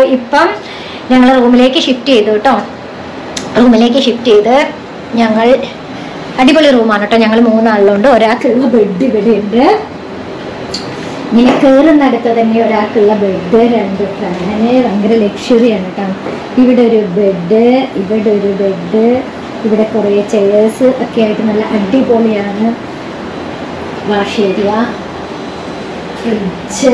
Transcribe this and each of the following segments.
ഇപ്പം ഞങ്ങൾ റൂമിലേക്ക് ഷിഫ്റ്റ് ചെയ്തു കേട്ടോ റൂമിലേക്ക് ഷിഫ്റ്റ് ചെയ്ത് ഞങ്ങൾ അടിപൊളി റൂമാണ് കേട്ടോ ഞങ്ങൾ മൂന്നാളിലുണ്ട് ഒരാൾക്കുള്ള ബെഡ് ഇവിടെ ഉണ്ട് ഇങ്ങനെ കയറുന്നിടത്ത് തന്നെ ഒരാൾക്കുള്ള ബെഡ് രണ്ട് ഫാന് ഭയങ്കര ലക്ഷറിയാണ് കേട്ടോ ഇവിടെ ഒരു ബെഡ് ഇവിടെ ഒരു ബെഡ് ഇവിടെ കുറേ ചെയേഴ്സ് ഒക്കെ ആയിട്ട് നല്ല അടിപൊളിയാണ് വാഷ് ഏരിയ ഫ്രിഡ്ജ്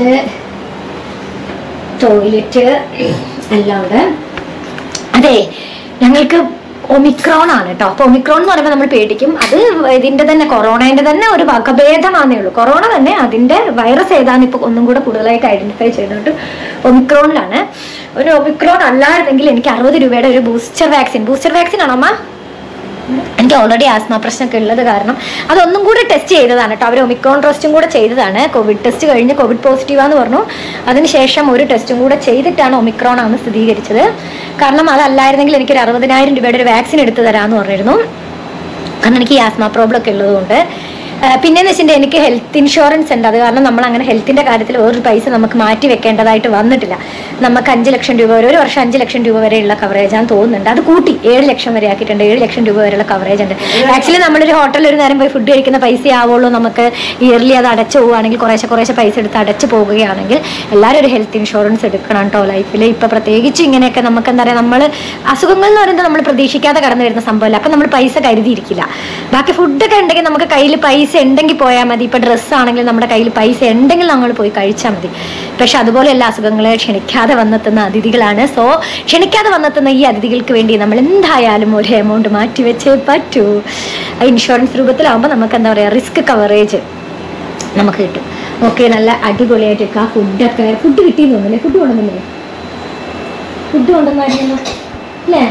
ടോയ്ലറ്റ് എല്ലാം ഉണ്ട് അതെ ഞങ്ങൾക്ക് ഒമിക്രോൺ ആണ് കേട്ടോ അപ്പൊ ഒമിക്രോൺ എന്ന് പറയുമ്പോൾ നമ്മൾ പേടിക്കും അത് ഇതിന്റെ തന്നെ കൊറോണയുടെ തന്നെ ഒരു വകഭേദമാണേ ഉള്ളൂ കൊറോണ തന്നെ അതിന്റെ വൈറസ് ഏതാന്ന് ഇപ്പൊ ഒന്നും കൂടെ കൂടുതലായിട്ട് ഐഡന്റിഫൈ ചെയ്തിട്ട് ഒമിക്രോണിലാണ് ഒരു ഒമിക്രോൺ അല്ലായിരുന്നെങ്കിൽ എനിക്ക് അറുപത് രൂപയുടെ ഒരു ബൂസ്റ്റർ വാക്സിൻ ബൂസ്റ്റർ വാക്സിൻ ആണോ അമ്മ എനിക്ക് ഓൾറെഡി ആസ്മ പ്രശ്നമൊക്കെ ഉള്ളത് കാരണം അതൊന്നും കൂടെ ടെസ്റ്റ് ചെയ്തതാണ് കേട്ടോ അവർ ഒമിക്രോൺ ടെസ്റ്റും കൂടെ ചെയ്തതാണ് കോവിഡ് ടെസ്റ്റ് കഴിഞ്ഞ് കോവിഡ് പോസിറ്റീവാന്ന് പറഞ്ഞു അതിനുശേഷം ഒരു ടെസ്റ്റും കൂടെ ചെയ്തിട്ടാണ് ഒമിക്രോൺ ആണ് സ്ഥിരീകരിച്ചത് കാരണം അതല്ലായിരുന്നെങ്കിൽ എനിക്കൊരു അറുപതിനായിരം രൂപയുടെ ഒരു വാക്സിൻ എടുത്തു തരാമെന്ന് പറഞ്ഞിരുന്നു കാരണം എനിക്ക് ഈ ആസ്മ പ്രോബ്ലം ഒക്കെ ഉള്ളതുകൊണ്ട് ആ, പിന്നെന്ന് വെച്ചിട്ടുണ്ടെങ്കിൽ എനിക്ക് ഹെൽത്ത് ഇൻഷുറൻസ് ഉണ്ട് അത് കാരണം നമ്മൾ അങ്ങനെ ഹെൽത്തിന്റെ കാര്യത്തിൽ വേറൊരു പൈസ നമുക്ക് മാറ്റി വെക്കേണ്ടതായിട്ട് വന്നിട്ടില്ല നമുക്ക് അഞ്ച് ലക്ഷം രൂപ വരെ ഒരു വർഷം അഞ്ച് ലക്ഷം രൂപ വരെയുള്ള കവറേജ് ആണെന്ന് തോന്നുന്നുണ്ട് അത് കൂട്ടി ഏഴ് ലക്ഷം വരെ ആക്കിയിട്ടുണ്ട് ഏഴ് ലക്ഷം രൂപ വരെയുള്ള കവറേജ് ഉണ്ട് ആക്ച്വലി നമ്മളൊരു ഹോട്ടലിൽ ഒരു നേരം പോയി ഫുഡ് കഴിക്കുന്ന പൈസ ആവുള്ളൂ നമുക്ക് ഇയർലി അത് അടച്ചു പോവുകയാണെങ്കിൽ കുറേശ്ശെ കുറേശ്ശെ പൈസ എടുത്ത് അടച്ചു പോകുകയാണെങ്കിൽ എല്ലാവരും ഒരു ഹെൽത്ത് ഇൻഷുറൻസ് എടുക്കണം കേട്ടോ ലൈഫിൽ ഇപ്പൊ പ്രത്യേകിച്ച് ഇങ്ങനെയൊക്കെ നമുക്ക് എന്താ പറയുക നമ്മൾ അസുഖങ്ങൾ എന്ന് പറയുന്നത് നമ്മൾ പ്രതീക്ഷിക്കാതെ കടന്നു വരുന്ന സംഭവമല്ല അപ്പൊ നമ്മൾ പൈസ കരുതിയിരിക്കില്ല ബാക്കി ഫുഡൊക്കെ ഉണ്ടെങ്കിൽ നമുക്ക് കയ്യിൽ പൈസ ഉണ്ടെങ്കിൽ പോയാൽ മതി ഇപ്പൊ ഡ്രസ്സ് ആണെങ്കിൽ നമ്മുടെ കയ്യിൽ പൈസ ഉണ്ടെങ്കിൽ നമ്മൾ പോയി കഴിച്ചാൽ മതി പക്ഷെ അതുപോലെയല്ല അസുഖങ്ങളെ ക്ഷണിക്കാതെ വന്നെത്തുന്ന അതിഥികളാണ് സോ ക്ഷണിക്കാതെ വന്നെത്തുന്ന ഈ അതിഥികൾക്ക് വേണ്ടി നമ്മൾ എന്തായാലും ഒരു എമൗണ്ട് മാറ്റി വെച്ചേ പറ്റൂ ഇൻഷുറൻസ് രൂപത്തിലാവുമ്പോൾ നമുക്ക് എന്താ പറയുക റിസ്ക് കവറേജ് നമുക്ക് കിട്ടും ഓക്കെ നല്ല അടിപൊളിയായിട്ട് ആ ഫുഡൊക്കെ ഫുഡ് കിട്ടിയെന്ന് തോന്നുന്നില്ലേ ഫുഡ് കൊണ്ടുവന്നില്ലേ ഫുഡ് കൊണ്ടുവന്നായിരുന്നു അല്ലേ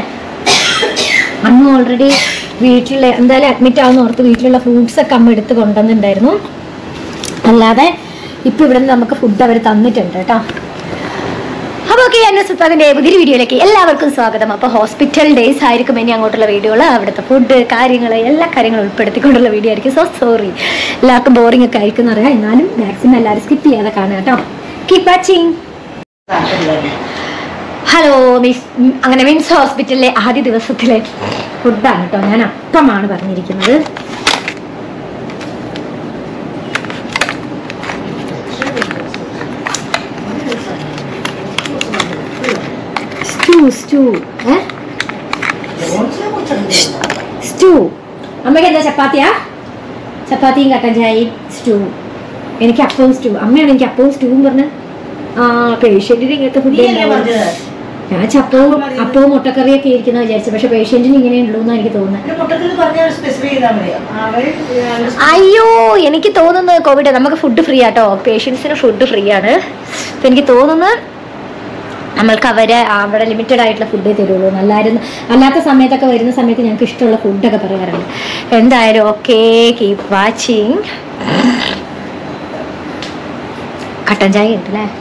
അന്ന് ഓൾറെഡി വീട്ടിൽ എന്തായാലും അഡ്മിറ്റ് ആവുന്ന ഓർത്ത് വീട്ടിലുള്ള ഫ്രൂട്ട്സ് ഒക്കെ അമ്മ എടുത്ത് കൊണ്ടുവന്നിട്ടുണ്ടായിരുന്നു അല്ലാതെ ഇപ്പൊ ഇവിടെ നിന്ന് നമുക്ക് ഫുഡ് അവർ തന്നിട്ടുണ്ട് കേട്ടോ അപ്പോൾ ഓക്കെ എന്നെ സുൽത്താദിന്റെ പുതിയൊരു വീഡിയോയിലേക്ക് എല്ലാവർക്കും സ്വാഗതം അപ്പോൾ ഹോസ്പിറ്റൽ ഡേയ്സ് ആയിരിക്കും ഇനി അങ്ങോട്ടുള്ള വീഡിയോകൾ അവിടുത്തെ ഫുഡ് കാര്യങ്ങൾ എല്ലാ കാര്യങ്ങളും ഉൾപ്പെടുത്തിക്കൊണ്ടുള്ള വീഡിയോ ആയിരിക്കും സോ സോറി എല്ലാവർക്കും ബോറിംഗ് ഒക്കെ ആയിരിക്കും എന്നറിയാം എന്നാലും മാക്സിമം എല്ലാവരും സ്കിപ്പ് ചെയ്യാതെ കാണുക കേട്ടോ കീപ് വാച്ചിങ് ഹലോ മിസ് ഉം, അങ്ങനെ മിംസ് ഹോസ്പിറ്റലിലെ ആദ്യ ദിവസത്തിലെ ഫുഡാണ് കേട്ടോ ഞാൻ അപ്പമാണ് പറഞ്ഞിരിക്കുന്നത് സ്റ്റൂ സ്റ്റൂ ഏ സ്റ്റൂ അമ്മയ്ക്ക് എന്താ ചപ്പാത്തിയാ ചപ്പാത്തിയും കട്ടൻ ചായയും സ്റ്റൂ എനിക്ക് അപ്പവും സ്റ്റൂ അമ്മയാണ് എനിക്ക് അപ്പവും സ്റ്റൂവും പറഞ്ഞ് ആ പേഷ്യന്റിന് ഇങ്ങനത്തെ ഫുഡ് ഞാൻ ചപ്പവും അപ്പവും മുട്ടക്കറിയൊക്കെ ഇരിക്കുന്ന വിചാരിച്ചു പക്ഷെ പേഷ്യന്റിന് ഇങ്ങനെ ഉള്ളൂ എന്നാണ് എനിക്ക് തോന്നുന്നത് അയ്യോ എനിക്ക് തോന്നുന്നത് കോവിഡ് നമുക്ക് ഫുഡ് ഫ്രീ ആട്ടോ പേഷ്യൻസിന് ഫുഡ് ഫ്രീ ആണ് അപ്പൊ എനിക്ക് തോന്നുന്നത് നമ്മൾക്ക് അവരെ അവിടെ ലിമിറ്റഡ് ആയിട്ടുള്ള ഫുഡേ തരുള്ളൂ അല്ലായിരുന്നു അല്ലാത്ത സമയത്തൊക്കെ വരുന്ന സമയത്ത് ഞങ്ങൾക്ക് ഇഷ്ടമുള്ള ഫുഡൊക്കെ പറയാറുണ്ട് എന്തായാലും ഓക്കെ കീപ് വാച്ചിങ് കട്ടൻ ചായ ഉണ്ട് അല്ലേ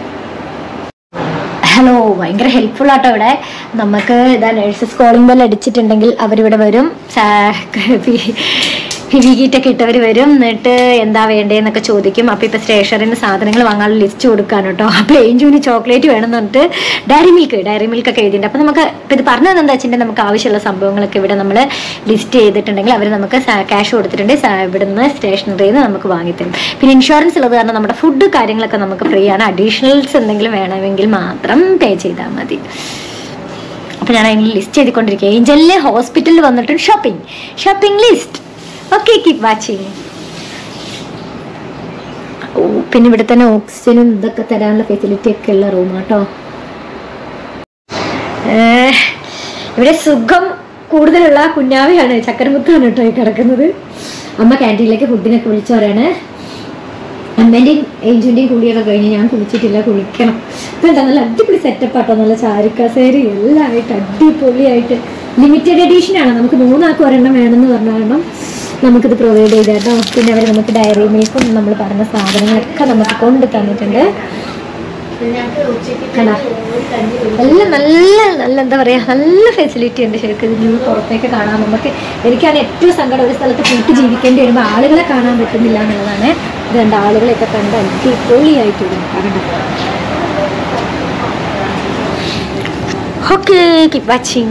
ഹലോ ഭയങ്കര ഹെൽപ്ഫുൾ ആട്ടോ ഇവിടെ നമുക്ക് ഇതാ നഴ്സസ് കോളിംഗ് ബെൽ അടിച്ചിട്ടുണ്ടെങ്കിൽ അവരിവിടെ വരും വിവിഗീറ്റൊക്കെ ഇട്ടവർ വരും എന്നിട്ട് എന്താ വേണ്ടതെന്നൊക്കെ ചോദിക്കും അപ്പോൾ ഇപ്പോൾ സ്റ്റേഷനറിന് സാധനങ്ങൾ വാങ്ങാനുള്ള ലിസ്റ്റ് കൊടുക്കാൻ കേട്ടോ അപ്പോൾ ഏഞ്ചുവിന് ചോക്ലേറ്റ് വേണം എന്ന് പറഞ്ഞിട്ട് ഡയറി മിൽക്ക് ഡയറി മിൽക്ക് ഒക്കെ എഴുതിയിട്ടുണ്ട് അപ്പോൾ നമുക്ക് ഇപ്പോൾ ഇത് പറഞ്ഞു എന്താ വെച്ചിട്ടുണ്ടെങ്കിൽ നമുക്ക് ആവശ്യമുള്ള സംഭവങ്ങളൊക്കെ ഇവിടെ നമ്മൾ ലിസ്റ്റ് ചെയ്തിട്ടുണ്ടെങ്കിൽ അവർ നമുക്ക് ക്യാഷ് കൊടുത്തിട്ടുണ്ട് സാ- ഇവിടുന്ന് സ്റ്റേഷനറിയിൽ നിന്ന് നമുക്ക് വാങ്ങിത്തരും പിന്നെ ഇൻഷുറൻസ് ഉള്ളത് കാരണം നമ്മുടെ ഫുഡ് കാര്യങ്ങളൊക്കെ നമുക്ക് ഫ്രീ ആണ് അഡീഷണൽസ് എന്തെങ്കിലും വേണമെങ്കിൽ മാത്രം പേ ചെയ്താൽ മതി അപ്പൊ ഞാൻ അതിന് ലിസ്റ്റ് ചെയ്തുകൊണ്ടിരിക്കുക ഏഞ്ചലിലെ ഹോസ്പിറ്റലിൽ വന്നിട്ടും shopping shopping list okay keep watching oh പിന്നെ ഇവിടെ തന്നെ ഓക്സിജനും ഇതൊക്കെ തരാനുള്ള ഫെസിലിറ്റി ഒക്കെ ഉള്ള റൂം കേട്ടോ ഇവിടെ സുഖം കൂടുതലുള്ള കുഞ്ഞാവയാണ് ചക്കരമുത്താണ് കേട്ടോ ഈ കിടക്കുന്നത് അമ്മ ക്യാൻറ്റീനിലേക്ക് ഫുഡിനൊക്കെ വിളിച്ചവരാണ് അമ്മേന്റെയും ഏഞ്ചിന്റെയും കുളിയൊക്കെ കഴിഞ്ഞ് ഞാൻ കുളിച്ചിട്ടില്ല കുളിക്കണം ഇപ്പൊ എന്താ നല്ല അടിപൊളി സെറ്റപ്പ് ആട്ടോ നല്ല ചാരിക്കസേരി എല്ലാം ആയിട്ട് അടിപൊളിയായിട്ട് ലിമിറ്റഡ് എഡീഷൻ ആണ് നമുക്ക് മൂന്നാൾക്ക് ഒരെണ്ണം വേണമെന്ന് പറഞ്ഞ കാരണം നമുക്കിത് പ്രൊവൈഡ് ചെയ്ത് കേട്ടോ പിന്നെ അവർ നമുക്ക് ഡയറി മിൽക്കും നമ്മൾ പറഞ്ഞ സാധനങ്ങളൊക്കെ നമുക്ക് കൊണ്ട് തന്നിട്ടുണ്ട് കണ്ടോ? എല്ലാം നല്ല നല്ല എന്താ പറയാ നല്ല ഫെസിലിറ്റി ഉണ്ട് ശരിക്കും ഇത് വ്യൂ പുറത്തേക്ക് കാണാൻ നമുക്ക് എനിക്കാണ് ഏറ്റവും സങ്കടം ഒരു സ്ഥലത്ത് കൂട്ടി ജീവിക്കേണ്ടി വരുമ്പോൾ ആളുകളെ കാണാൻ പറ്റുന്നില്ല എന്നുള്ളതാണ് ഇത് രണ്ട് ആളുകളെയൊക്കെ കണ്ട് അടിപൊളിയായിട്ട് കണ്ടോ ഓക്കെ കീപ് വാച്ചിങ്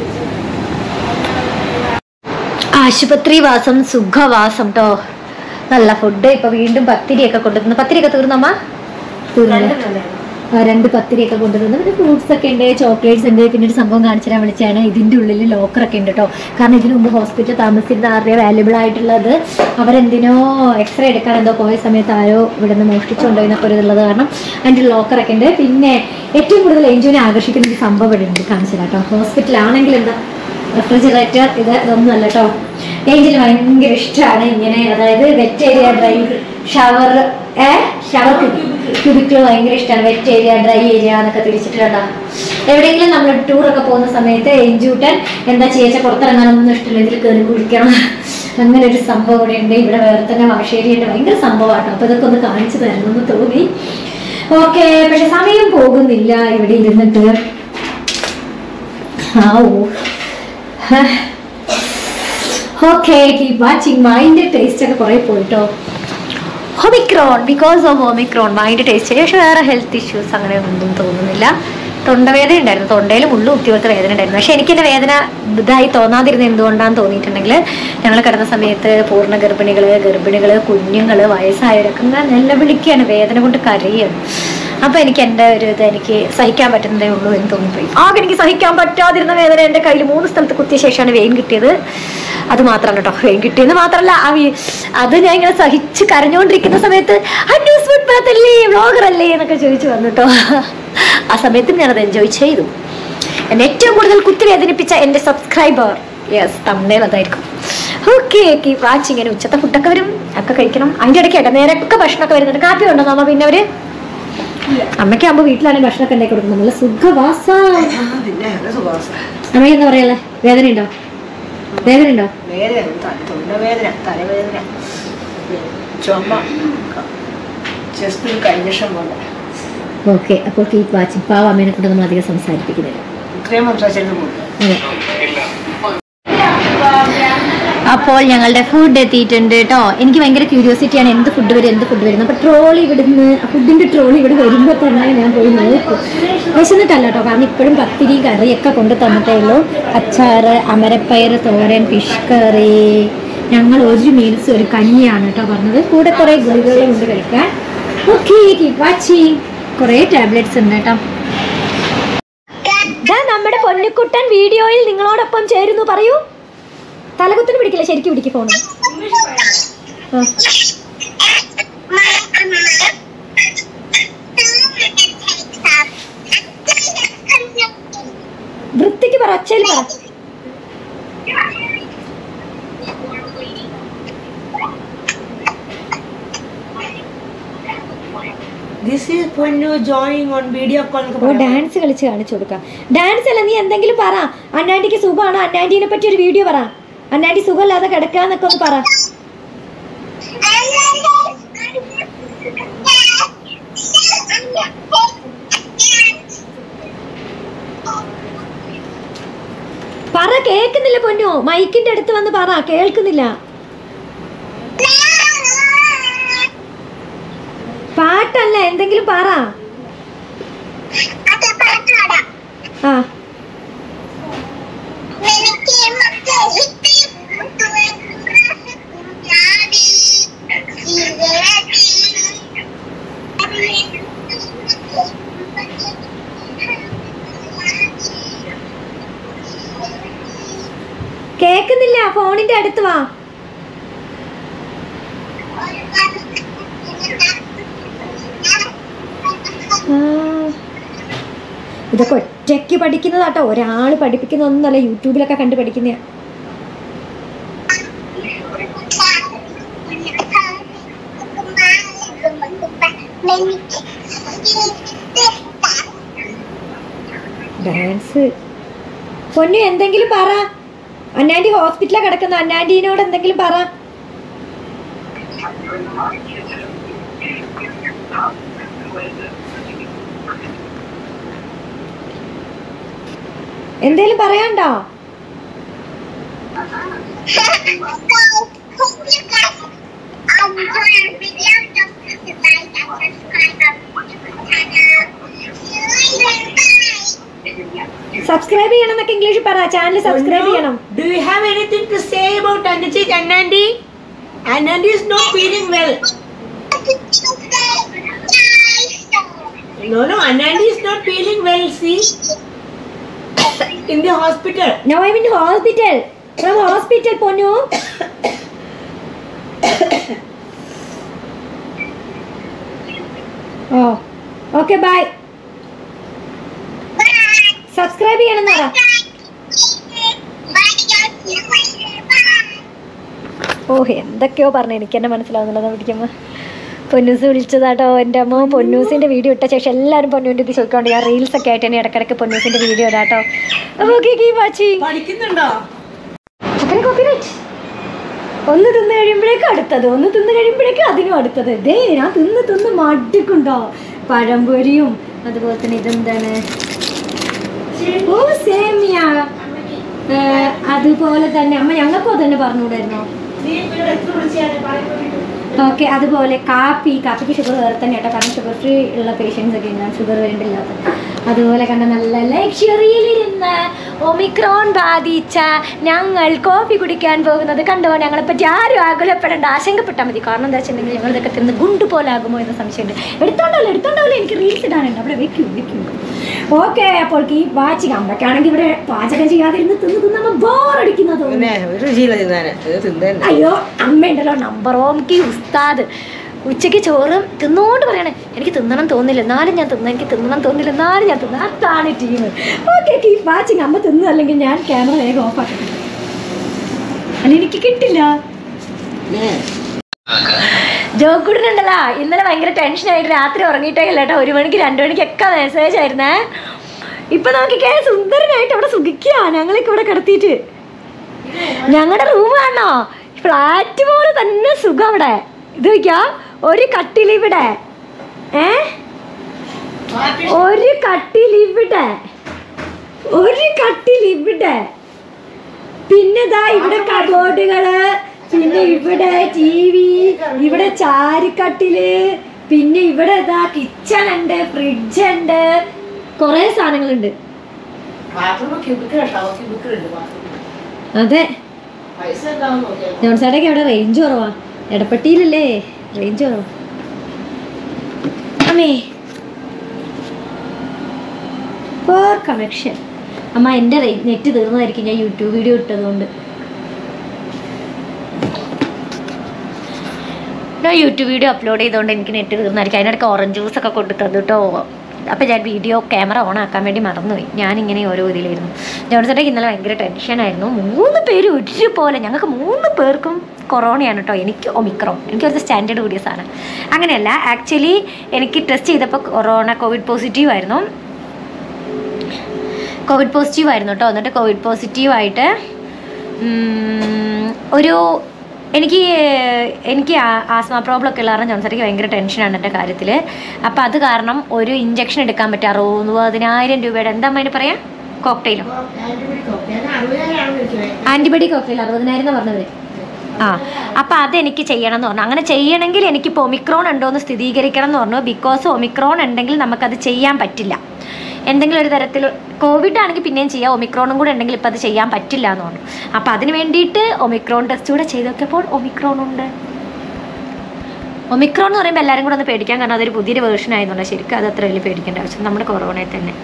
ആശുപത്രി വാസം സുഖവാസം ട്ടോ നല്ല ഫുഡ് ഇപ്പൊ വീണ്ടും പത്തിരിയൊക്കെ കൊണ്ടുവരുന്നു പത്തിരിയൊക്കെ തീർന്നമ്മ തീർന്നു ആ, രണ്ട് പത്തിരിയൊക്കെ കൊണ്ടുവരുന്നു പിന്നെ ഫ്രൂട്ട്സ് ഒക്കെ ഉണ്ട് ചോക്ലേറ്റ്സ് ഉണ്ട് പിന്നെ ഒരു സംഭവം കാണിച്ചു തരാൻ വിളിച്ചാണ് ഇതിന്റെ ഉള്ളിൽ ലോക്കറൊക്കെ ഉണ്ട് കേട്ടോ കാരണം ഇതിനു മുമ്പ് ഹോസ്പിറ്റൽ താമസിച്ചിരുന്ന ആരുടെ വാല്യുബിൾ ആയിട്ടുള്ളത് അവരെന്തിനോ എക്സ്റേ എടുക്കാൻ എന്തോ പോയ സമയത്ത് ആരോ ഇവിടെ നിന്ന് മോഷ്ടിച്ചുകൊണ്ടോ എന്നൊക്കെ ഒരു ഇതുള്ളത് കാരണം അതിൻ്റെ ലോക്കറൊക്കെ ഉണ്ട് പിന്നെ ഏറ്റവും കൂടുതൽ എൻജോയിനെ ആകർഷിക്കുന്ന ഒരു സംഭവം ഇവിടെ ഉണ്ട് കാണിച്ചു തരാം കേട്ടോ ഹോസ്പിറ്റലാണെങ്കിൽ എന്താ റെഫ്രിജറേറ്റർ ഇത് ഇതൊന്നും അല്ല കേട്ടോ ഏഞ്ചിന് ഭയങ്കര ഇഷ്ടമാണ് ഇങ്ങനെ അതായത് wet area dry shower uh shower cubicle ഭയങ്കര ഇഷ്ടമാണ് വെറ്റ് ഏരിയ ഡ്രൈ ഏരിയ എന്നൊക്കെ തിരിച്ചിട്ടുണ്ടോ എവിടെയെങ്കിലും നമ്മൾ ടൂറൊക്കെ പോകുന്ന സമയത്ത് എഞ്ചൂട്ടൻ എന്താ ചെയ്യാച്ച പുറത്തിറങ്ങാനൊന്നും ഇഷ്ടമില്ല ഇതിൽ കയറി കുടിക്കണം അങ്ങനെ ഒരു സംഭവം ഇവിടെ ഉണ്ട് ഇവിടെ വേറെ തന്നെ വാശേരിയുണ്ട് ഭയങ്കര സംഭവമാട്ടോ അപ്പൊ ഇതൊക്കെ ഒന്ന് കാണിച്ചു തരണമെന്ന് തോന്നി ഓക്കെ പക്ഷെ സമയം പോകുന്നില്ല ഇവിടെ ഇരുന്നിട്ട് ആ oh okay keep watching mind taste ഒക്കെ കുറെ പോയിട്ടോ Omicron because of Omicron mind taste പക്ഷെ വേറെ ഹെൽത്ത് ഇഷ്യൂസ് അങ്ങനെ ഒന്നും തോന്നുന്നില്ല തൊണ്ടവേദന ഉണ്ടായിരുന്നു തൊണ്ടയിൽ മുള്ളു കുത്തി പോലത്തെ വേദന ഉണ്ടായിരുന്നു പക്ഷെ എനിക്ക് എൻ്റെ വേദന ഇതായി തോന്നാതിരുന്നത് എന്തുകൊണ്ടാന്ന് തോന്നിയിട്ടുണ്ടെങ്കിൽ ഞങ്ങൾ കിടന്ന സമയത്ത് പൂർണ്ണ ഗർഭിണികൾ ഗർഭിണികൾ കുഞ്ഞുങ്ങൾ വയസ്സായവരൊക്കെ ഇങ്ങനെ നിലവിളിക്കുകയാണ് വേദന കൊണ്ട് കരയാണ് അപ്പൊ എനിക്ക് എൻ്റെ ഒരു ഇത് എനിക്ക് സഹിക്കാൻ പറ്റുന്നതേ ഉള്ളൂ എന്ന് തോന്നിപ്പോയി ആകെ എനിക്ക് സഹിക്കാൻ പറ്റാതിരുന്ന വേദന എൻ്റെ കയ്യിൽ മൂന്ന് സ്ഥലത്ത് കുത്തിയ ശേഷമാണ് വെയിൻ കിട്ടിയത് അത് മാത്രമല്ല കേട്ടോ വെയിൻ കിട്ടിയെന്ന് മാത്രമല്ല ആ വി- അത് ഞാൻ ഇങ്ങനെ സഹിച്ച് കരഞ്ഞുകൊണ്ടിരിക്കുന്ന സമയത്ത് ന്യൂസ് ഫുഡ് പാത്തല്ലേ വ്ളോഗർ അല്ലേ എന്നൊക്കെ ചോദിച്ചു വന്നു കേട്ടോ ആ സമയത്തും ഞാനത് എൻജോയ് ചെയ്തു എന്നെ ഏറ്റവും കൂടുതൽ കുത്തി വേദനിപ്പിച്ച എൻ്റെ സബ്സ്ക്രൈബർ യെസ് തമ്മേൽ അതായിരിക്കും ഓക്കെ ഓക്കെ വാച്ചിങ് ഇങ്ങനെ ഉച്ചത്തെ ഫുഡൊക്കെ വരും ഒക്കെ കഴിക്കണം അതിൻ്റെ ഇടയ്ക്ക് കേട്ടോ നേരൊക്കെ ഭക്ഷണമൊക്കെ വരുന്നുണ്ട് കാപ്പി ഉണ്ടോ നമ്മ പിന്നെ അവര് അമ്മയ്ക്കാകുമ്പോൾ വീട്ടിലാണെങ്കിൽ ഭക്ഷണമൊക്കെ ഉണ്ടാക്കി കൊടുക്കും നല്ല സുഖവാസം പിന്നെ നല്ല സുഖവാസം അമ്മയ്ക്ക് എന്താ പറയല്ലേ വേദന ഉണ്ടോ വേദന ഉണ്ടോ വേദന ത- തൊണ്ടവേദന തലവേദന ചുമ ചെസ്റ്റിൽ കൈവിഷം പോലെ ഓക്കെ അപ്പോൾ കീപ് വാച്ചിങ് പാവ അമ്മേനെ കൊണ്ട് നമ്മൾ അധികം സംസാരിപ്പിക്കുന്നില്ല ഇത്രയും സംസാരിച്ചിട്ട് പോകും അതെ. അപ്പോൾ ഞങ്ങളുടെ ഫുഡ് എത്തിയിട്ടുണ്ട് കേട്ടോ എനിക്ക് ഭയങ്കര ക്യൂരിയോസിറ്റിയാണ് എന്ത് ഫുഡ് വരും എന്ത് ഫുഡ് വരും അപ്പോൾ ട്രോളി ഇവിടുന്ന് ഫുഡിന്റെ ട്രോളി ഇവിടെ വരുമ്പോൾ തന്നെ ഞാൻ പോയി നോക്കും വിശന്നിട്ടല്ല കേട്ടോ കാരണം ഇപ്പോഴും പത്തിരി കറിയൊക്കെ കൊണ്ട് തന്നിട്ടേ ഉള്ളൂ അച്ചാറ് അമരപ്പയർ തോരൻ ഫിഷ് കറി ഞങ്ങൾ ഒരു മീൽസ് ഒരു കഞ്ഞിയാണ് കേട്ടോ പറഞ്ഞത് കൂടെ കുറേ ഗുളികകളും കൊണ്ട് കഴിക്കാൻ ഓക്കെ വാച്ചി കുറേ ടാബ്ലറ്റ്സ് ഉണ്ട് കേട്ടോ ദാ നമ്മുടെ പൊന്നിക്കുട്ടൻ വീഡിയോയിൽ നിങ്ങളോടൊപ്പം ചേരുന്നു പറയൂ തലകുത്തിന് പിടിക്കില്ല ശരിക്കും പിടിക്കും ഫോണ് ആ. വൃത്തിക്ക് പറ ഒച്ചയിൽ പറ this is Ponnu joining on video call oh dance കളിച്ച് കാണിച്ചു കൊടുക്കാം ഡാൻസ് അല്ല നീ എന്തെങ്കിലും പറ അന്നാൻറ്റിക്ക് സുഖമാണോ അന്നാൻറ്റീനെ പറ്റി ഒരു വീഡിയോ പറ അന്നാൻറ്റി സുഖമില്ലാതെ കിടക്കാന്നൊക്കെ ഒന്ന് പറ പറ കേൾക്കുന്നില്ല പൊന്നു മൈക്കിന്റെ അടുത്ത് വന്ന് പറ കേൾക്കുന്നില്ല പാട്ടല്ല എന്തെങ്കിലും പറ ആ കേൾക്കുന്നില്ല ഫോണിന്റെ അടുത്ത് വാ ആ. ഇതൊക്കെ ഒറ്റയ്ക്ക് പഠിക്കുന്നതാട്ടോ ഒരാൾ പഠിപ്പിക്കുന്ന ഒന്നല്ല യൂട്യൂബിലൊക്കെ കണ്ട് പഠിക്കുന്ന ഡാൻസ് പൊന്നു എന്തെങ്കിലും പറ അന്നാൻറ്റി ഹോസ്പിറ്റലിൽ കിടക്കുന്ന അന്നാൻറ്റീനോട് എന്തെങ്കിലും പറ എന്തേലും പറയാണ്ടോ സബ്സ്ക്രൈബ് ചെയ്യണം എന്നൊക്കെ ഇംഗ്ലീഷിൽ പറ ചാനൽ സബ്സ്ക്രൈബ് ചെയ്യണം Do you have anything to say about Ananchi Anandi? Anandi is not feeling well. No, no, Anandi is not feeling well, see? In the hospital. No I mean hospital from hospital Ponnu oh okay bye subscribe ചെയ്യണം എന്നാ ഓ എന്തൊക്കെയോ പറഞ്ഞു എനിക്ക് എന്നെ മനസ്സിലാവുന്നില്ല പിടിക്കുമ്പോൾ പൊന്നൂസ് വിളിച്ചതാട്ടോ എൻ്റെ അമ്മ പൊന്നൂസിൻ്റെ വീഡിയോ ഇട്ട ശേഷം എല്ലാവരും പൊന്നൂൻ്റെ ഇത് ചോദിക്കൊണ്ട് ഞാൻ റീൽസ് ഒക്കെ ആയിട്ട് തന്നെ ഇടയ്ക്കിടയ്ക്ക് പൊന്നൂസിൻ്റെ വീഡിയോ ഇടാട്ടോ അപ്പോൾ ഓക്കെ കീ വാച്ചി പഠിക്കുന്നുണ്ടോ അങ്ങനെ കോപ്പിറൈറ്റ് ഒന്ന് തിന്ന് കഴിയുമ്പോഴേക്കും അടുത്തത് ഒന്ന് തിന്ന് കഴിയുമ്പോഴേക്കും അതിനും അടുത്തത് ദേ ഞാൻ തിന്ന് തിന്ന് മടുക്കുണ്ടോ പഴംപൊരിയും അതുപോലെ തന്നെ ഇതെന്താണ് ഓ സേമിയ ഏ, അതുപോലെ തന്നെ അമ്മ ഞങ്ങൾക്കും അത് തന്നെ പറഞ്ഞുകൂടായിരുന്നോ നീ ഇവിടെ എത്ര വിളിച്ചാണ് പറയുന്നത് ഓക്കെ അതുപോലെ കാപ്പി കാപ്പിക്ക് ഷുഗർ വേറെ തന്നെ കേട്ടോ കാരണം ഷുഗർ ഫ്രീ ഉള്ള പേഷ്യൻസ് ഒക്കെ ഉണ്ടാവും ഷുഗർ വേണ്ടില്ലാത്ത അതുപോലെ കണ്ട നല്ല ലക്ഷറിയിലിരുന്ന് ഒമിക്രോൺ ബാധിച്ച ഞങ്ങൾ കോഫി കുടിക്കാൻ പോകുന്നത് കണ്ടോ ഞങ്ങളെ പറ്റി ആരും ആകുലപ്പെടേണ്ട ആശങ്കപ്പെട്ടാൽ മതി കാരണം എന്താ വെച്ചിട്ടുണ്ടെങ്കിൽ ഞങ്ങൾ ഇതൊക്കെ തിന്ന് ഗുണ്ട് പോലെ ആകുമോ എന്ന സംശയമുണ്ട് എടുത്തോണ്ടല്ലോ എടുത്തോണ്ടല്ലോ എനിക്ക് റീൽസ് ഇടാനുണ്ട് അവിടെ വെക്കൂ വെക്കൂ ഓക്കെ അപ്പോൾ ഈ വാച്ച് കമ്പക്കാണെങ്കിൽ ഇവിടെ പാചകം ചെയ്യാതിരുന്ന് തിന്ന് തിന്ന് നമ്മൾ ബോറടിക്കുന്നത് പിന്നെ ഒരു രുചിയില്ല തിന്നാന് ഇത് തിന്നന്നെ അയ്യോ അമ്മയുണ്ടല്ലോ നമ്പർ ഓംക്ക് ഉസ്താദ് ഉച്ചയ്ക്ക് ചോറ് തിന്നോണ്ട് പറയണേ എനിക്ക് തിന്നണം തോന്നില്ല എന്നാലും ഞാൻ തിന്ന എനിക്ക് തിന്നണം തോന്നില്ല എന്നാലും ഞാൻ തിന്ന അതാണ് ടീം ഓക്കെ കീപ് വാച്ചിങ് അമ്മ തിന്നു അല്ലെങ്കിൽ ഞാൻ ക്യാമറ വേഗം ഓഫ് ആക്കട്ടെ അല്ല എനിക്ക് കിട്ടില്ല ജോക്കുടനുണ്ടല്ലോ ഇന്നലെ ഭയങ്കര ടെൻഷനായിട്ട് രാത്രി ഉറങ്ങിയിട്ടേ ഇല്ല കേട്ടോ ഒരു മണിക്ക് രണ്ട് മണിക്കൊക്കെ മെസ്സേജ് ആയിരുന്നേ ഇപ്പൊ നോക്കിക്കേ സുന്ദരനായിട്ട് അവിടെ സുഖിക്കുക ഞങ്ങളൊക്കെ ഇവിടെ കിടത്തിയിട്ട് ഞങ്ങളുടെ റൂം കാണോ ഫ്ലാറ്റ് പോലെ തന്നെ സുഖം അവിടെ ഇത് വയ്ക്കാ ഒരു കട്ടിൽ ഇവിടെ ഏ ഒരു കട്ടിൽ ഇവിടെ ഒരു കട്ടിൽ ഇവിടെ പിന്നെ ദാ ഇവിടെ കബോർഡുകള് പിന്നെ ഇവിടെ ടി വി ഇവിടെ ചാരിക്കട്ടില് പിന്നെ ഇവിടെ ഇതാ കിച്ചൺ ഉണ്ട് ഫ്രിഡ്ജ് ഉണ്ട് കൊറേ സാധനങ്ങളുണ്ട് ബാത്റൂം ക്യൂബിക്കുണ്ടോ ക്യൂബിക്കുണ്ട് ബാത്റൂം അതെ പൈസ ഉണ്ടാവും നോക്കിയാൽ ജോൺസേട്ടയ്ക്ക് അവിടെ റേഞ്ച് കുറവാ എടപ്പട്ടിയിലല്ലേ റേഞ്ച് കുറവാ അമ്മേ പോർ കണക്ഷൻ അമ്മ എൻ്റെ നെറ്റ് തീർന്നതായിരിക്കും ഞാൻ യൂട്യൂബ് വീഡിയോ ഇട്ടതുകൊണ്ട് ഞാൻ യൂട്യൂബ് വീഡിയോ അപ്ലോഡ് ചെയ്തുകൊണ്ട് എനിക്ക് നെറ്റ് തീർന്നായിരിക്കും അതിനിടയ്ക്ക് ഓറഞ്ച് ജ്യൂസ് ഒക്കെ കൊണ്ടു തന്നു കേട്ടോ അപ്പോൾ ഞാൻ വീഡിയോ ക്യാമറ ഓൺ ആക്കാൻ വേണ്ടി മറന്നുപോയി ഞാനിങ്ങനെ ഓരോ ഇതിലായിരുന്നു ജോൺസേട്ടയ്ക്ക് ഇന്നലെ ഭയങ്കര ടെൻഷനായിരുന്നു മൂന്ന് പേര് ഒരുപോലെ ഞങ്ങൾക്ക് മൂന്ന് പേർക്കും കൊറോണയാണ് കേട്ടോ എനിക്ക് ഒമിക്രോൺ എനിക്ക് ഒരു സ്റ്റാൻഡേർഡ് കൂടിയ സാധനം അങ്ങനെയല്ല ആക്ച്വലി എനിക്ക് ടെസ്റ്റ് ചെയ്തപ്പോൾ കൊറോണ കോവിഡ് പോസിറ്റീവ് ആയിരുന്നു കോവിഡ് പോസിറ്റീവ് ആയിരുന്നു കേട്ടോ എന്നിട്ട് കോവിഡ് പോസിറ്റീവായിട്ട് ഒരു എനിക്ക് എനിക്ക് ആ- ആസ്മ പ്രോബ്ലം ഒക്കെ ഉള്ള കാരണം ജോൺസറിക്ക് ഭയങ്കര ടെൻഷനാണ് എൻ്റെ കാര്യത്തിൽ അപ്പോൾ അത് കാരണം ഒരു ഇഞ്ചക്ഷൻ എടുക്കാൻ പറ്റും അറുപതിനായിരം രൂപയുടെ എന്താ അതിന് പറയാം കോക്ടെയിലോ ആൻറ്റിബയോട്ടിക് കോക്ടെയിൽ അറുപതിനായിരം എന്ന് പറഞ്ഞവർ ആ അപ്പോൾ അതെനിക്ക് ചെയ്യണം എന്ന് പറഞ്ഞു അങ്ങനെ ചെയ്യണമെങ്കിൽ എനിക്കിപ്പോൾ ഒമിക്രോൺ ഉണ്ടോ എന്ന് സ്ഥിരീകരിക്കണം എന്ന് പറഞ്ഞു ബിക്കോസ് ഒമിക്രോൺ ഉണ്ടെങ്കിൽ നമുക്കത് ചെയ്യാൻ പറ്റില്ല എന്തെങ്കിലും ഒരു തരത്തിൽ കോവിഡ് ആണെങ്കിൽ പിന്നെയും ചെയ്യാം ഒമിക്രോണും കൂടെ ഉണ്ടെങ്കിൽ ഇപ്പം അത് ചെയ്യാൻ പറ്റില്ല എന്ന് പറഞ്ഞു അപ്പോൾ അതിന് വേണ്ടിയിട്ട് ഒമിക്രോൺ ടെസ്റ്റ് കൂടെ ചെയ്ത് നോക്കിയപ്പോൾ ഒമിക്രോൺ ഉണ്ട് ഒമിക്രോൺ എന്ന് പറയുമ്പോൾ എല്ലാവരും കൂടെ ഒന്ന് പേടിക്കാൻ കാരണം അതൊരു പുതിയൊരു വേർഷൻ ആയതുകൊണ്ട് ശരിക്കും അത് അത്ര വലിയ പേടിക്കേണ്ട ആവശ്യം നമ്മുടെ കൊറോണയിൽ തന്നെ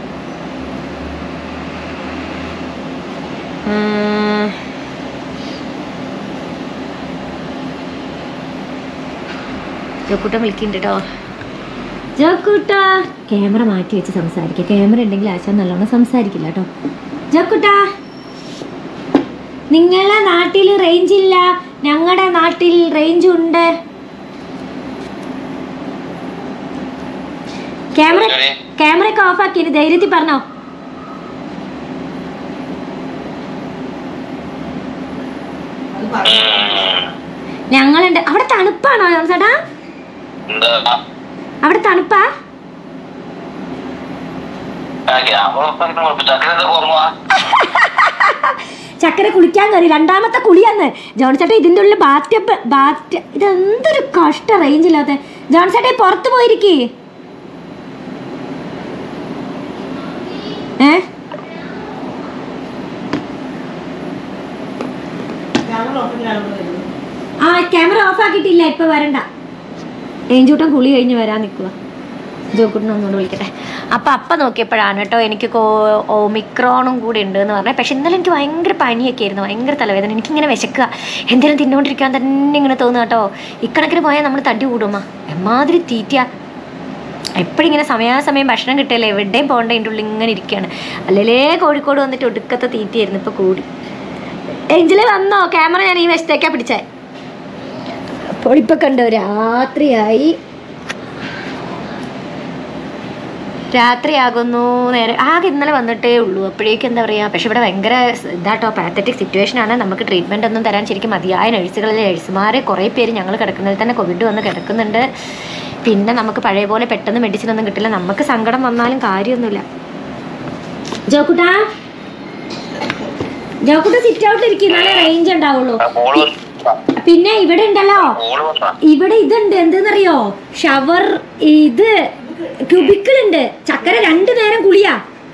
ഉം. ജോക്കൂട്ടൻ വിളിക്കുന്നുണ്ട് കേട്ടോ ജോക്കൂട്ട ക്യാമറ മാറ്റി വെച്ച് സംസാരിക്കുക ക്യാമറ ഉണ്ടെങ്കിൽ ആശാൻ നല്ലോണം സംസാരിക്കില്ല കേട്ടോ ജോക്കൂട്ട നിങ്ങളെ നാട്ടിൽ റേഞ്ച് ഇല്ല ഞങ്ങളുടെ നാട്ടിൽ റേഞ്ച് ഉണ്ട് ക്യാമറ ക്യാമറ ഒക്കെ ഓഫ് ആക്കി ഇനി ധൈര്യത്തിൽ പറഞ്ഞോ ഞങ്ങളുണ്ട് അവിടെ തണുപ്പാണോ ചേട്ടാ എന്താ അവിടെ തണുപ്പാ ചക്കര കുറവാ ചക്കര കുളിക്കാൻ കയറി രണ്ടാമത്തെ കുളിയാന്ന് ജോൺ ചേട്ടാ ഇതിൻ്റെ ഉള്ളിൽ ബാറ്റ് ബാറ്റ് ഇതെന്തൊരു കഷ്ട റേഞ്ച് ഇല്ലാത്ത ജോൺ ചേട്ടാ പുറത്ത് പോയിരിക്കേ ഏ ക്യാമറ ഓഫ് ആക്കിയിട്ടില്ല ഇപ്പൊ വരണ്ട ഏഞ്ചൂട്ടൻ കുളി കഴിഞ്ഞ് വരാൻ നിൽക്കുക ജോക്കുട്ടിനെ ഒന്നുകൂടെ വിളിക്കട്ടെ അപ്പം അപ്പം നോക്കിയപ്പോഴാണ് കേട്ടോ എനിക്ക് കോ- ഒമിക്രോണും കൂടി ഉണ്ട് എന്ന് പറഞ്ഞത് പക്ഷെ ഇന്നലെ എനിക്ക് ഭയങ്കര പനിയൊക്കെ ആയിരുന്നു ഭയങ്കര തലവേദന എനിക്കിങ്ങനെ വിശക്കുക എന്തെങ്കിലും തിന്നുകൊണ്ടിരിക്കാൻ തന്നെ ഇങ്ങനെ തോന്നുക കേട്ടോ ഇക്കണക്കിന് പോയാൽ നമ്മൾ തടി കൂടുമ്മ എമ്മാതിരി തീറ്റ എപ്പോഴും ഇങ്ങനെ സമയാസമയം ഭക്ഷണം കിട്ടില്ല എവിടെയും പോകണ്ട അതിൻ്റെ ഉള്ളിൽ ഇങ്ങനെ ഇരിക്കുകയാണ് അല്ലേ കോഴിക്കോട് വന്നിട്ട് ഒടുക്കത്തെ തീറ്റയായിരുന്നു ഇപ്പോൾ കൂടി എഞ്ചില് വന്നോ ക്യാമറ ഞാൻ ഈ വശത്തേക്കാ പിടിച്ചേ അപ്പോൾ ഇപ്പൊ കണ്ടോ രാത്രിയായി രാത്രിയാകുന്നു നേരെ ആകെ ഇന്നലെ വന്നിട്ടേ ഉള്ളൂ അപ്പോഴേക്കും എന്താ പറയുക പക്ഷെ ഇവിടെ ഭയങ്കര സ് ഇതാട്ടോ പാത്തറ്റിക് സിറ്റുവേഷൻ ആണ് നമുക്ക് ട്രീറ്റ്മെൻ്റ് ഒന്നും തരാൻ ശരിക്കും മതിയായ നഴ്സുകളിലെ നഴ്സുമാരെ കുറേ പേര് ഞങ്ങൾ കിടക്കുന്നതിൽ തന്നെ കോവിഡ് വന്ന് കിടക്കുന്നുണ്ട് പിന്നെ നമുക്ക് പഴയ പോലെ പെട്ടെന്ന് മെഡിസിൻ ഒന്നും കിട്ടില്ല നമുക്ക് സങ്കടം വന്നാലും കാര്യമൊന്നുമില്ല ജോക്കുട്ടാ ജോക്കുട്ട സിറ്റ് ഔട്ടിൽ ഇരിക്കും നല്ല റേഞ്ച് ഉണ്ടാവുള്ളൂ മോള് വന്നു പിന്നെ ഇവിടെ ഉണ്ടല്ലോ മോള് വന്നാ ഇവിടെ ഇതുണ്ട് എന്തെന്നറിയോ ഷവർ ഇത് ക്യൂബിക്കിൾ ഉണ്ട് ചക്കര രണ്ടു നേരം കുളിയാ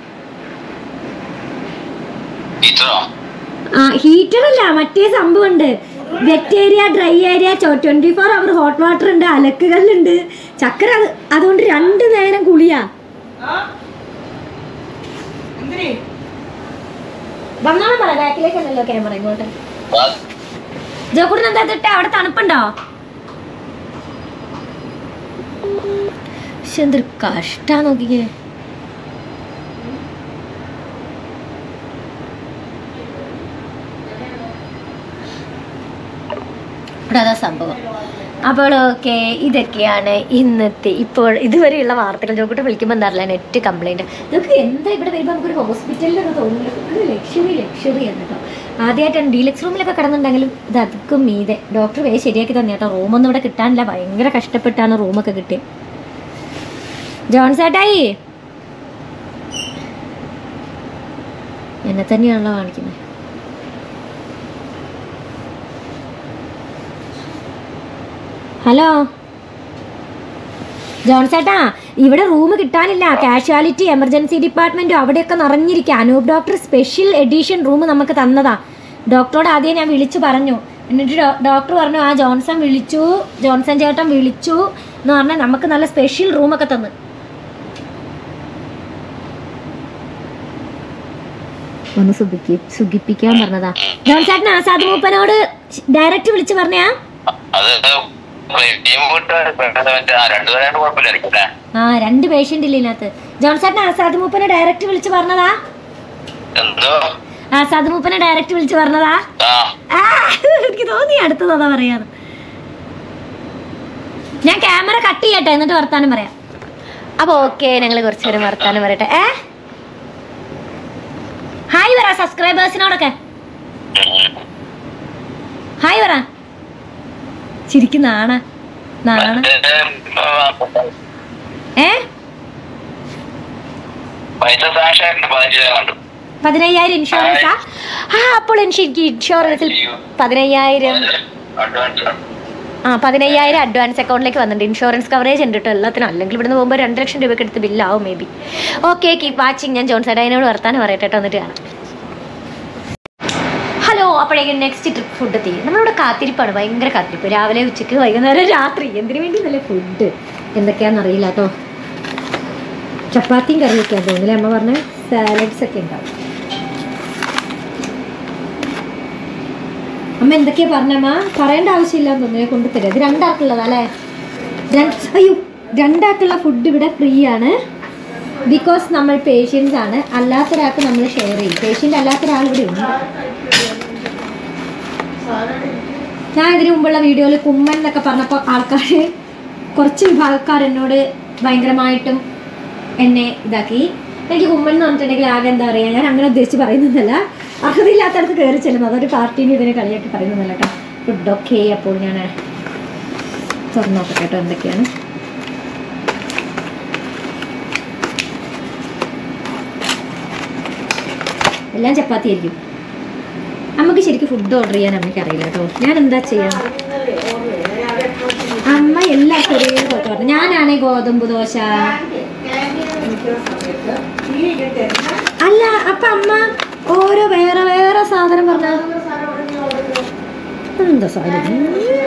ടീച്ചറോ ആ ഹീറ്റർ അല്ല മറ്റേ സംഭവം ഉണ്ട് wet area dry area twenty four hour hot water ഉണ്ട് അലക്കുകല്ലുണ്ട് ചക്കര അത് അതുകൊണ്ട് രണ്ടു നേരം കുളിയാ എന്തിനേ വന്നോളം പറ ബാക്കിലേക്കല്ലല്ലോ ക്യാമറ ഇങ്ങോട്ട് ആ, ജോക്കൂട്ടിന് എന്താ തിട്ടെ അവിടെ തണുപ്പുണ്ടോ പക്ഷെ എന്തൊരു കഷ്ടാ നോക്കിക്കേ ഇവിടെ അതാ സംഭവം അപ്പോൾ ഓക്കെ ഇതൊക്കെയാണ് ഇന്നത്തെ ഇപ്പോൾ ഇതുവരെയുള്ള വാർത്തകൾ ജോക്കൂട്ട് വിളിക്കുമ്പോൾ എന്താറില്ല നെറ്റ് കംപ്ലൈൻറ്റ് ഇതൊക്കെ എന്താ ഇവിടെ വരുമ്പോൾ നമുക്കൊരു ഹോസ്പിറ്റലിലൊക്കെ തോന്നുന്നു ഒരു ലക്ഷറി ലക്ഷറി എന്ന് കേട്ടോ ആദ്യമായിട്ടാണ് ഡീലക്സ് റൂമിലൊക്കെ കിടന്നുണ്ടെങ്കിലും ഇത് അതുക്കും മീതെ ഡോക്ടർ വേ ശരിയാക്കി തന്നെ കേട്ടോ റൂമൊന്നും ഇവിടെ കിട്ടാനില്ല ഭയങ്കര കഷ്ടപ്പെട്ടാണ് റൂമൊക്കെ കിട്ടിയത് ജോൺസേട്ടായി എന്നെ തന്നെയാണല്ലോ കാണിക്കുന്നത് ഹലോ ജോൺസേട്ടാ ഇവിടെ റൂം കിട്ടാനില്ല കാഷ്വാലിറ്റി എമർജൻസി ഡിപ്പാർട്ട്മെന്റും അവിടെയൊക്കെ നിറഞ്ഞിരിക്കുക Anoop doctor special edition room നമുക്ക് തന്നതാ ഡോക്ടറോട് ആദ്യം ഞാൻ വിളിച്ചു പറഞ്ഞു എന്നിട്ട് ഡോ- ഡോക്ടർ പറഞ്ഞു ആ ജോൺസൺ വിളിച്ചു ജോൺസൺ ചേട്ടൻ വിളിച്ചു എന്ന് പറഞ്ഞാൽ നമുക്ക് നല്ല സ്പെഷ്യൽ റൂമൊക്കെ തന്നു ഒന്ന് സുഖിക്ക് സുഖിപ്പിക്കാൻ പറഞ്ഞതാ ജോൺസേട്ടൻ ആസാദ് മൂപ്പനോട് ഡയറക്റ്റ് വിളിച്ചു പറഞ്ഞാ അത് ടീം വിട്ട് പെട്ടെന്ന് മറ്റേ ആ രണ്ടുപേരായിട്ട് കുഴപ്പമില്ലായിരിക്കും അല്ലേ ആ രണ്ട് പേഷ്യന്റ് ഇല്ല ഇതിനകത്ത് ജോൺസേട്ടൻ ആസാദ് മൂപ്പനെ ഡയറക്റ്റ് വിളിച്ചു പറഞ്ഞതാ എന്തോ ആസാദ് മൂപ്പനെ ഡയറക്റ്റ് വിളിച്ചു പറഞ്ഞതാ ആ ആ, എനിക്ക് തോന്നി അടുത്തത് അതാ പറയാന്ന് ഞാൻ ക്യാമറ കട്ട് ചെയ്യട്ടെ എന്നിട്ട് വർത്താനം പറയാം അപ്പൊ ഓക്കെ ഞങ്ങൾ കുറച്ചു നേരം വർത്താനം പറയട്ടെ ഏ ഹായ് പറ സബ്സ്ക്രൈബേഴ്സിനോടൊക്കെ ഉം. ഹായ് പറ ചിരിക്കുന്ന ആണ നാണ മറ്റേ, ആ, ഏ പൈസ സാക്ഷായിട്ട് പതിനഞ്ച് രൂപ കണ്ടു പതിനയ്യായിരം ഇൻഷുറൻസാ ആ അപ്പോൾ എനിക്ക് ഇൻഷുറൻസിൽ പതിനയ്യായിരം അഡ്വാൻസ് ആ പതിനയ്യായിരം അഡ്വാൻസ് അക്കൗണ്ടിലേക്ക് വന്നിട്ടുണ്ട് ഇൻഷുറൻസ് കവറേജ് ഉണ്ട് കേട്ടോ എല്ലാത്തിനും അല്ലെങ്കിൽ ഇവിടുന്ന് പോകുമ്പോൾ രണ്ട് ലക്ഷം രൂപയ്ക്ക് എടുത്ത് ബില്ലാവും may be okay keep watching ഞാൻ ജോൺസൺ അതിനോട് വർത്താനം പറയട്ടെ കേട്ടോ എന്നിട്ട് കാണാം ഹലോ അപ്പോഴേക്കും നെക്സ്റ്റ് ട്രിപ്പ് ഫുഡ് എത്തി നമ്മളിവിടെ കാത്തിരിപ്പാണ് ഭയങ്കര കാത്തിരിപ്പ് രാവിലെ ഉച്ചയ്ക്ക് വൈകുന്നേരം രാത്രി എന്തിനു വേണ്ടി നല്ല ഫുഡ് എന്തൊക്കെയാണെന്ന് അറിയില്ല കേട്ടോ ചപ്പാത്തിയും കറിയൊക്കെയാണ് തോന്നുന്നില്ലേ അമ്മ പറഞ്ഞ സാലഡ്സ് ഒക്കെ ഉണ്ടാവും അമ്മ എന്തൊക്കെയാ പറഞ്ഞമ്മ പറയേണ്ട ആവശ്യമില്ല തോന്നുന്നു കൊണ്ട് തരാം ഇത് രണ്ടാൾക്കുള്ളതാ അല്ലേ രണ്ട് അയ്യോ രണ്ടാൾക്കുള്ള ഫുഡ് ഇവിടെ ഫ്രീ ആണ് ബിക്കോസ് നമ്മൾ പേഷ്യൻസ് ആണ് അല്ലാത്ത ഒരാൾക്ക് നമ്മൾ ഷെയർ ചെയ്യും പേഷ്യൻ്റ് അല്ലാത്ത ഒരാൾ ഇവിടെ ഉണ്ട് ഞാൻ ഇതിനു മുമ്പുള്ള വീഡിയോയിൽ കുമ്മൻ എന്നൊക്കെ പറഞ്ഞപ്പോൾ ആൾക്കാർ കുറച്ച് വിഭാഗക്കാർ എന്നോട് ഭയങ്കരമായിട്ടും എന്നെ ഇതാക്കി എനിക്ക് കുമ്മൻ എന്ന് പറഞ്ഞിട്ടുണ്ടെങ്കിൽ ആകെ എന്താ പറയുക ഞാൻ അങ്ങനെ ഉദ്ദേശിച്ച് പറയുന്നതല്ല അർഹതയില്ലാത്തടത്ത് കയറി ചെല്ലുന്നത് അതൊരു പാർട്ടീന് ഇതിനെ കളിയാക്കി പറയുന്നതല്ല കേട്ടോ ഫുഡൊക്കെ അപ്പോൾ ഞാൻ തുറന്നു നോക്കട്ടെ കേട്ടോ എന്തൊക്കെയാണ് എല്ലാം ചപ്പാത്തി ആയിരിക്കും അമ്മക്ക് ശരിക്കും ഫുഡ് ഓർഡർ ചെയ്യാൻ അമ്മയ്ക്ക് അറിയില്ല കേട്ടോ ഞാൻ എന്താ ചെയ്യാ അമ്മ എല്ലാ ചെറിയ പോലത്തെ പറഞ്ഞു ഞാനാണേ ഗോതമ്പ് ദോശ അല്ല അപ്പൊ അമ്മ ഓരോ വേറെ വേറെ സാധനം പറഞ്ഞ എന്താ സാധനം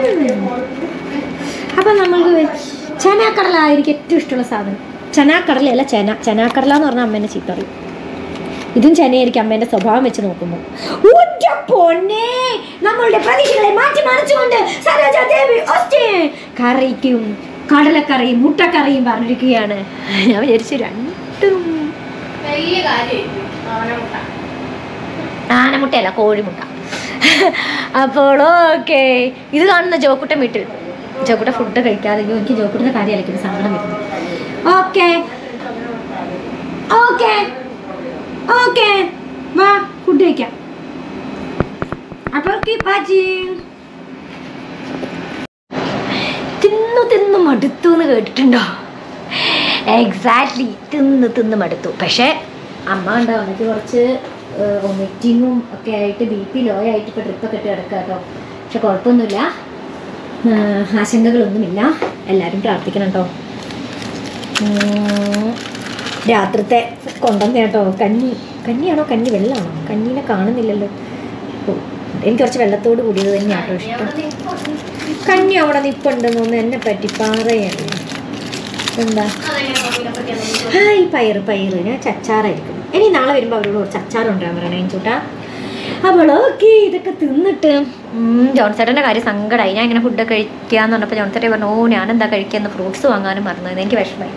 അപ്പം നമ്മൾക്ക് ചനാക്കടല എനിക്ക് ഏറ്റവും ഇഷ്ടമുള്ള സാധനം ചനാക്കടലയല്ല ചെന ചനാക്കടല എന്ന് പറഞ്ഞാൽ അമ്മേനെ ചീത്ത പറയും ഇതും ചെനയായിരിക്കും അമ്മേന്റെ സ്വഭാവം വെച്ച് നോക്കുമ്പോൾ ഉറ്റ പൊന്നേ നമ്മളുടെ പ്രതീക്ഷകളെ മാറ്റി മറിച്ചുകൊണ്ട് സരോജാദേവി ഓസ്റ്റിൻ കറിക്കും കടലക്കറിയും മുട്ടക്കറിയും പറഞ്ഞിരിക്കുകയാണ് ഞാൻ വിചാരിച്ചു രണ്ടും വലിയ കാര്യമായിരിക്കും ആനമുട്ട ആനമുട്ടയല്ല കോഴിമുട്ട അപ്പോൾ ഓക്കെ ഇത് കാണുന്ന ജോക്കുട്ടൻ വീട്ടിൽ ജോക്കുട്ട ഫുഡ് കഴിക്കാതെ അയ്യോ എനിക്ക് ജോക്കുട്ടിന്റെ കാര്യം അലക്കുന്നു സങ്കടം വരുന്നു ഓക്കെ ഓക്കെ ഓക്കെ വാ ഫുഡ് കഴിക്കാം അപ്പോൾ കീപ് വാച്ചിങ് തിന്നു തിന്നു മടുത്തു എന്ന് കേട്ടിട്ടുണ്ടോ എക്സാക്ട്ലി തിന്ന് തിന്ന് മടുത്തു പക്ഷേ അമ്മ ഉണ്ടോ എനിക്ക് കുറച്ച് വൊമിറ്റിങ്ങും ഒക്കെ ആയിട്ട് ബി പി ലോ ആയിട്ട് ഇപ്പോൾ ട്രിപ്പൊക്കെ ഇട്ട് കിടക്കുക കേട്ടോ പക്ഷെ കുഴപ്പമൊന്നുമില്ല ഏഹ് ആശങ്കകളൊന്നുമില്ല എല്ലാവരും പ്രാർത്ഥിക്കണം കേട്ടോ ഉം, രാത്രിത്തെ കൊണ്ടുവന്ന കേട്ടോ കഞ്ഞി കഞ്ഞിയാണോ കഞ്ഞി വെള്ളമാണോ കഞ്ഞീനെ കാണുന്നില്ലല്ലോ ഓ, എനിക്ക് കുറച്ച് വെള്ളത്തോട് കൂടിയത് തന്നെയാട്ടോ ഇഷ്ടം കഞ്ഞി അവിടെ നിപ്പുണ്ടെന്ന് തോന്നുന്നു എന്നെ പറ്റി പാറയാണ് എന്താ ഹായ് പയറ് പയറ് ഞാൻ ചച്ചാറായിരിക്കും ഇനി നാളെ വരുമ്പോൾ അവരോട് കുറച്ച് അച്ചാറുണ്ടാകാൻ പറയണേ ചൂട്ടാ അപ്പോൾ ഓക്കെ ഇതൊക്കെ തിന്നിട്ട് ഉം, ജോൺസേട്ടൻ്റെ കാര്യം സങ്കടമായി ഞാൻ ഇങ്ങനെ ഫുഡ് കഴിക്കാന്ന് പറഞ്ഞപ്പോൾ ജോൺസേട്ടൻ പറഞ്ഞു ഓ ഞാൻ എന്താ കഴിക്കാന്ന് ഫ്രൂട്ട്സ് വാങ്ങാനും മറന്നു എനിക്ക് വിഷമമായി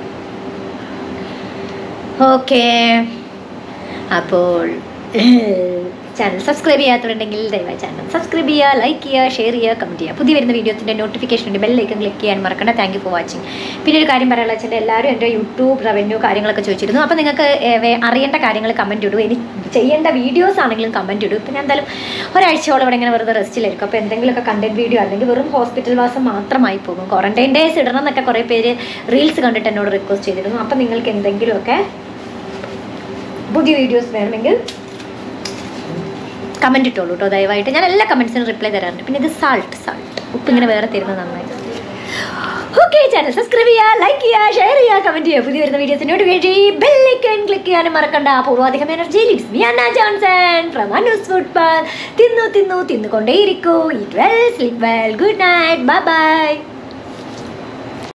ഓക്കെ അപ്പോൾ ചാനൽ സബ്സ്ക്രൈബ് ചെയ്യാത്തവരുണ്ടെങ്കിൽ ദയവായി ചാനൽ സബ്സ്ക്രൈബ് ചെയ്യുക ലൈക്ക് ചെയ്യുക ഷെയർ ചെയ്യുക കമൻറ്റ് ചെയ്യുക പുതിയ വരുന്ന വീഡിയോസിൻ്റെ നോട്ടിഫിക്കേഷൻ ഉണ്ട് ബെല്ലൈക്കൺ ക്ലിക്ക് ചെയ്യാൻ മറക്കണ്ട താങ്ക് യു ഫോർ വാച്ചിങ് പിന്നെ ഒരു കാര്യം പറയാനുള്ള വെച്ചാൽ എല്ലാവരും എൻ്റെ യൂട്യൂബ് റവന്യൂ കാര്യങ്ങളൊക്കെ ചോദിച്ചിരുന്നു അപ്പോൾ നിങ്ങൾക്ക് ഏ, വേ- അറിയേണ്ട കാര്യങ്ങൾ കമൻറ്റ് ഇടൂ ഇനി ചെയ്യേണ്ട വീഡിയോസ് ആണെങ്കിലും കമൻറ്റ് ഇടൂ ഇപ്പം ഞാൻ എന്തായാലും ഒരാഴ്ചയോളം ഇവിടെ ഇങ്ങനെ വെറുതെ റെസ്റ്റിലായിരിക്കും അപ്പോൾ എന്തെങ്കിലുമൊക്കെ കണ്ടന്റ് വീഡിയോ അല്ലെങ്കിൽ വെറും ഹോസ്പിറ്റൽ വാസം മാത്രമായി പോകും ക്വാറന്റൈൻ ഡേയ്സ് ഇടണം എന്നൊക്കെ കുറേ പേര് റീൽസ് കണ്ടിട്ട് എന്നോട് റിക്വസ്റ്റ് ചെയ്തിരുന്നു അപ്പോൾ നിങ്ങൾക്ക് എന്തെങ്കിലുമൊക്കെ പുതിയ വീഡിയോസ് വേണമെങ്കിൽ കമൻറ്റ് ഇട്ടോളൂ കേട്ടോ ദയവായിട്ട് ഞാൻ എല്ലാ കമൻസിനും റിപ്ലൈ തരാറുണ്ട് പിന്നെ ഇത് സാൾട്ട് സാൾട്ട് ഉപ്പ് ഇങ്ങനെ വേറെ തരുന്നത് നന്നായി ഓക്കെ ചാനൽ സബ്സ്ക്രൈബ് ചെയ്യുക ലൈക്ക് ചെയ്യുക ഷെയർ ചെയ്യുക കമൻറ്റ് ചെയ്യുക പുതിയ വരുന്ന വീഡിയോസിനോട് വേണ്ടി ബെല്ലൈക്കൺ ക്ലിക്ക് ചെയ്യാനും മറക്കണ്ട പൂർവാധികം energy let's me Anna Johnson from Anu's football തിന്നു തിന്നു തിന്നുകൊണ്ടേയിരിക്കൂ eat well sleep well good night bye by